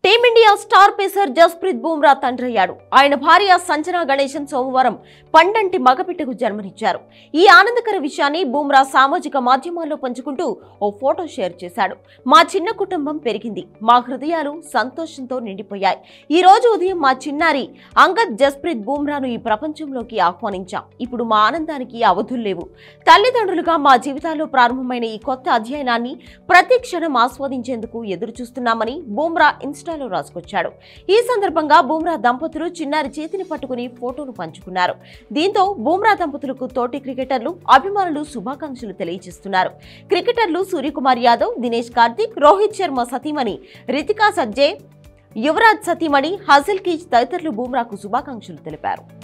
team India star pacer Jasprit Bumrah తండ్రయ్యాడు ఆయన భార్య సంజనా గణేశన్ సోమవారం పండంటి మగబిడ్డకు జన్మనిచ్చారు ఈ ఆనందకర విషయాన్ని బూమ్రా సామాజిక మాధ్యమాల్లో పంచుకుంటూ ఓ ఫోటో షేర్ చేశాడు మా చిన్న కుటుంబం పెరిగింది మా హృదయాలు సంతోషంతో నిండిపోయాయి ఈ రోజు ఉదయం మా చిన్నారి అంగద్ జస్ప్రీత్ బూమ్రాను ఈ ప్రపంచంలోకి ఆహ్వానించాం ఇప్పుడు మా ఆనందానికి అవధులు లేవు తల్లిదండ్రులుగా మా జీవితాల్లో ప్రారంభమైన ఈ కొత్త అధ్యయనాన్ని ప్రతి క్షణం ఆస్వాదించేందుకు ఎదురు చూస్తున్నామని బూమ్రా ఇన్స్టాలో రాసుకొచ్చాడు ఈ సందర్భంగా బూమ్రా దంపతులు చిన్నారి చేతిని పట్టుకుని ఫోటోను పంచుకున్నారు దీంతో బూమ్రా దంపతులకు తోటి క్రికెటర్లు అభిమానులు శుభాకాంక్షలు తెలియజేస్తున్నారు క్రికెటర్లు సూర్యకుమార్ యాదవ్ దినేష్ కార్తిక్ రోహిత్ శర్మ సతీమణి రితికా సజ్జే యువరాజ్ సతీమణి హజిల్ కీచ్ తదితరులు బూమ్రాకు శుభాకాంక్షలు తెలిపారు